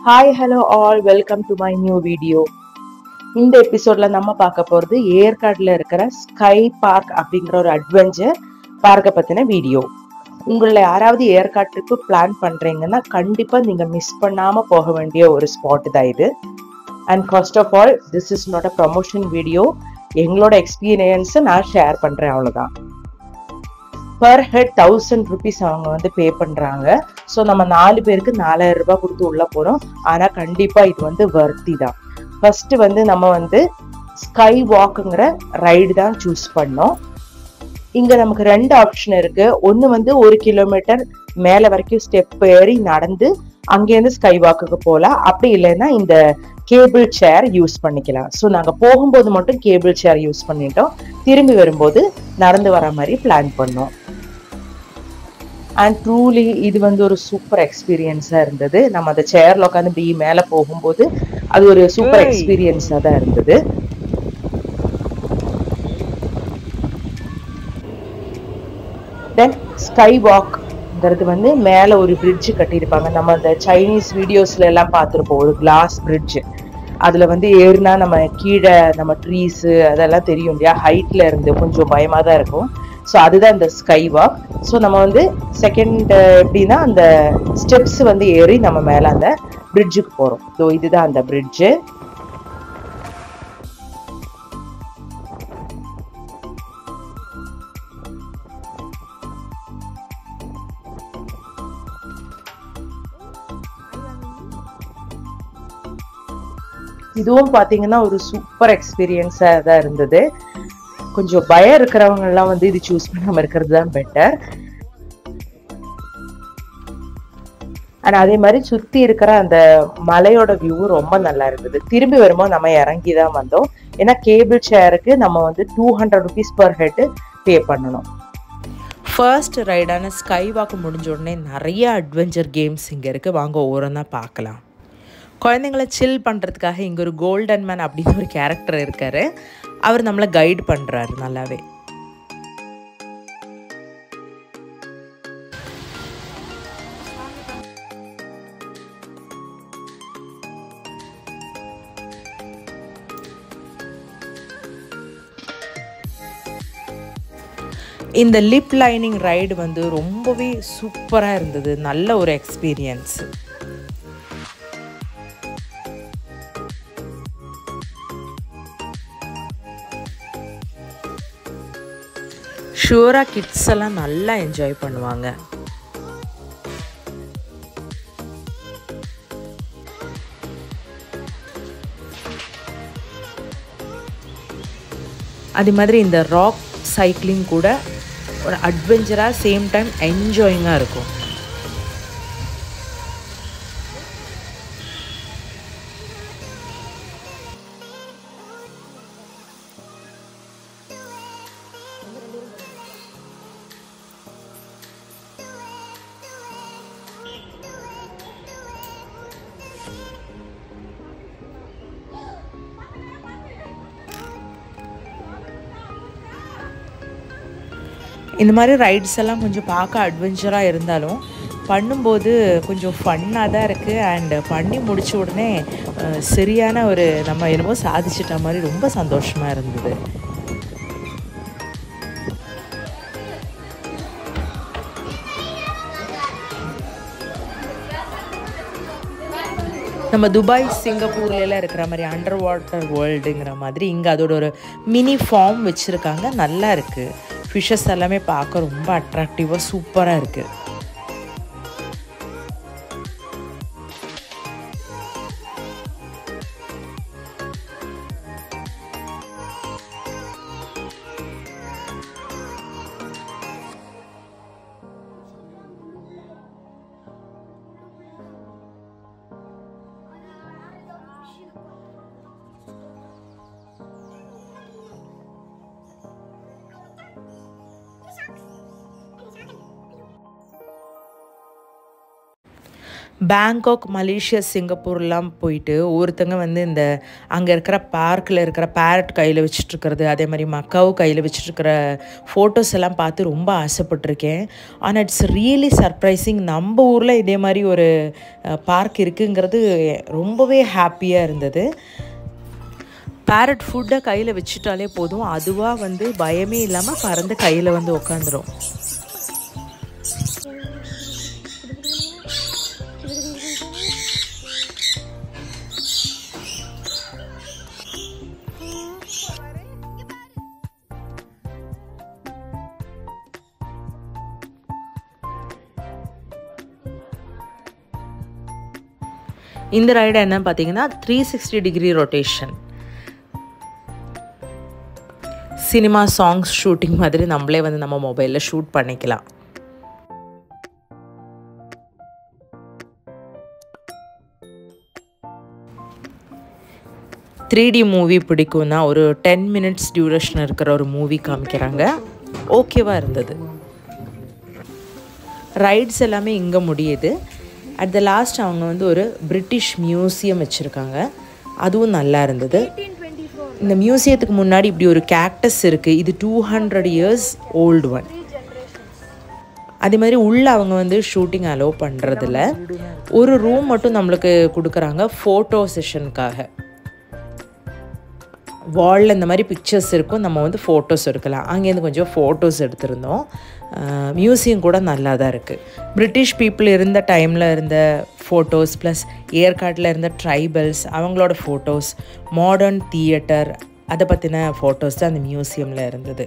Hi hello all welcome to my new video இந்த எபிசோட்ல நம்ம பார்க்க போறது ஏற்காடுல இருக்கிற ஸ்கை பார்க் அப்படிங்கிற ஒரு அட்வென்ச்சர் பார்க்க பத்தின வீடியோ உங்களை யாராவது ஏற்காடு ட்ரிப்பு பிளான் பண்றீங்கன்னா கண்டிப்பா நீங்க மிஸ் பண்ணாம போக வேண்டிய ஒரு ஸ்பாட் தான் இது and first of all this is not a promotion video எங்களோட எக்ஸ்பீரியன்ஸை நான் ஷேர் பண்றேன் அவ்வளவுதான் பர் ஹெட் தௌசண்ட் ருபீஸ் அவங்க வந்து பே பண்றாங்க ஸோ நம்ம நாலு பேருக்கு நாலாயிரம் ரூபாய் கொடுத்து உள்ள போறோம் ஆனா கண்டிப்பா இது வந்து வர்த்தி தான் ஃபர்ஸ்ட் வந்து நம்ம வந்து ஸ்கை வாக்குங்கிற ரைடு தான் சூஸ் பண்ணோம் இங்க நமக்கு ரெண்டு ஆப்ஷன் இருக்கு ஒன்னு வந்து ஒரு கிலோமீட்டர் மேல வரைக்கும் ஸ்டெப் ஏறி நடந்து அங்கேருந்து ஸ்கை வாக்குக்கு போகலாம் அப்படி இல்லைன்னா இந்த கேபிள் சேர் யூஸ் பண்ணிக்கலாம் ஸோ நாங்க போகும்போது மட்டும் கேபிள் சேர் யூஸ் பண்ணிட்டோம் திரும்பி வரும்போது நடந்து வர மாதிரி பிளான் பண்ணோம் அண்ட் ட்ரூலி இது வந்து ஒரு சூப்பர் எக்ஸ்பீரியன்ஸா இருந்தது நம்ம அந்த சேர்ல உட்காந்து இப்படி மேல போகும்போது அது ஒரு சூப்பர் ஏய். எக்ஸ்பீரியன்ஸா தான் இருந்தது தென் ஸ்கை வாக்ங்கிறது வந்து மேல ஒரு பிரிட்ஜ் கட்டியிருப்பாங்க நம்ம அந்த சைனீஸ் வீடியோஸ்ல எல்லாம் பார்த்துருப்போம் ஒரு கிளாஸ் பிரிட்ஜ் அதுல வந்து ஏறினா நம்ம கீழே நம்ம ட்ரீஸ் அதெல்லாம் தெரியும் இல்லையா ஹைட்ல இருந்து கொஞ்சம் பயமா தான் இருக்கும் ஸோ அதுதான் இந்த ஸ்கை வாக் ஸோ நம்ம வந்து செகண்ட் எப்படின்னா அந்த ஸ்டெப்ஸ் வந்து ஏறி நம்ம மேல அந்த பிரிட்ஜுக்கு போறோம் ஸோ இதுதான் அந்த பிரிட்ஜு இதுவும் பாத்தீங்கன்னா ஒரு சூப்பர் எக்ஸ்பீரியன்ஸா தான் இருந்தது கொஞ்சம் பயம் இருக்கிறவங்க எல்லாம் வந்து இது சூஸ் பண்ணாம இருக்கிறது தான் பெட்டர் ஆனா அதே மாதிரி சுத்தி இருக்கிற அந்த மலையோட வியூ ரொம்ப நல்லா இருந்தது திரும்பி வரும்போது நம்ம இறங்கி தான் வந்தோம் ஏன்னா கேபிள் சேருக்கு நம்ம வந்து two hundred rupees per head pay பண்ணணும் ஃபர்ஸ்ட் ரைடான ஸ்கை வாக் முடிஞ்ச உடனே நிறைய அட்வென்ச்சர் கேம்ஸ் இங்கே இருக்குது வாங்க ஓரம் தான் பார்க்கலாம் குழந்தைங்கள சில் பண்ணுறதுக்காக இங்கே ஒரு கோல்டன் மேன் அப்படின்னு ஒரு கேரக்டர் இருக்கார் அவர் நம்மளை கைட் பண்ணுறாரு நல்லாவே இந்த லிப் லைனிங் ரைடு வந்து ரொம்பவே சூப்பராக இருந்தது நல்ல ஒரு எக்ஸ்பீரியன்ஸ் ஷூராக கிட்ஸ் எல்லாம் நல்லா என்ஜாய் பண்ணுவாங்க அதே மாதிரி இந்த ராக் சைக்கிளிங் கூட ஒரு அட்வென்ச்சராக சேம் டைம் என்ஜாயிங்காக இருக்கும் இந்த மாதிரி ரைட்ஸ் எல்லாம் கொஞ்சம் பார்க்க அட்வென்ச்சராக இருந்தாலும் பண்ணும்போது கொஞ்சம் ஃபன்னாக தான் இருக்குது அண்ட் பண்ணி முடிச்ச உடனே அஹ், சரியான ஒரு நம்ம என்னமோ சாதிச்சிட்ட மாதிரி ரொம்ப சந்தோஷமாக இருந்தது நம்ம துபாய் சிங்கப்பூர்ல எல்லாம் இருக்கிற மாதிரி அண்டர் வாட்டர் வேர்ல்டுங்கிற மாதிரி இங்கே அதோட ஒரு மினி ஃபார்ம் வச்சுருக்காங்க நல்லா இருக்குது ஃபிஷ்ஷஸ் எல்லாமே பார்க்க ரொம்ப அட்ராக்டிவாக சூப்பராக இருக்குது பேங்காக் மலேசியா சிங்கப்பூர்லாம் போயிட்டு ஒருத்தங்க வந்து இந்த அங்கே இருக்கிற பார்க்கில் இருக்கிற பேரட் கையில் வச்சுட்ருக்கிறது அதே மாதிரி மக்காவு கையில் வச்சுட்ருக்கிற ஃபோட்டோஸ் எல்லாம் பார்த்து ரொம்ப ஆசைப்பட்டிருக்கேன் ஆனால் இட்ஸ் ரியலி சர்ப்ரைசிங் நம்ம ஊரில் இதே மாதிரி ஒரு பார்க் இருக்குங்கிறது ரொம்பவே ஹாப்பியாக இருந்தது பேரட் ஃபுட்டை கையில் வச்சுட்டாலே போதும் அதுவாக வந்து பயமே இல்லாமல் பறந்து கையில் வந்து உட்காந்துரும் இந்த ரைடு என்ன பார்த்தீங்கன்னா three sixty degree rotation cinema songs shooting மாதிரி நம்மளே வந்து நம்ம மொபைலில் ஷூட் பண்ணிக்கலாம் த்ரீ டி மூவி பிடிக்கும்னா ஒரு டென் மினிட்ஸ் டியூரேஷன் இருக்கிற ஒரு மூவி காமிக்கிறாங்க ஓகேவாக இருந்தது ரைட்ஸ் எல்லாமே இங்கே முடியுது அட் த லாஸ்ட் அவங்க வந்து ஒரு பிரிட்டிஷ் மியூசியம் வச்சுருக்காங்க அதுவும் நல்லா இருந்தது இந்த மியூசியத்துக்கு முன்னாடி இப்படி ஒரு கேக்டஸ் இருக்குது இது two hundred years old one அதே மாதிரி உள்ளே அவங்க வந்து ஷூட்டிங் அலோவ் பண்ணுறதில்ல ஒரு ரூம் மட்டும் நம்மளுக்கு கொடுக்குறாங்க ஃபோட்டோ செஷனுக்காக வாலில் இந்த மாதிரி பிக்சர்ஸ் இருக்கும் நம்ம வந்து ஃபோட்டோஸ் எடுக்கலாம் அங்கேருந்து கொஞ்சம் ஃபோட்டோஸ் எடுத்திருந்தோம் மியூசியம் கூட நல்லா தான் இருக்குது பிரிட்டிஷ் பீப்புள் இருந்த டைமில் இருந்த ஃபோட்டோஸ் ப்ளஸ் ஏற்காட்டில் இருந்த ட்ரைபல்ஸ் அவங்களோட ஃபோட்டோஸ் மாடர்ன் தியேட்டர் அதை பற்றின ஃபோட்டோஸ் தான் அந்த மியூசியமில் இருந்தது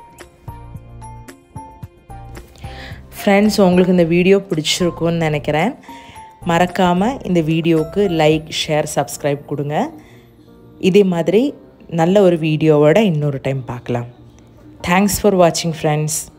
ஃப்ரெண்ட்ஸ் உங்களுக்கு இந்த வீடியோ பிடிச்சிருக்கும்னு நினைக்கிறேன் மறக்காமல் இந்த வீடியோவுக்கு லைக் ஷேர் சப்ஸ்கிரைப் கொடுங்க இதே மாதிரி நல்ல ஒரு வீடியோவோட இன்னொரு டைம் பார்க்கலாம் தேங்க்ஸ் ஃபார் வாட்சிங் ஃப்ரெண்ட்ஸ்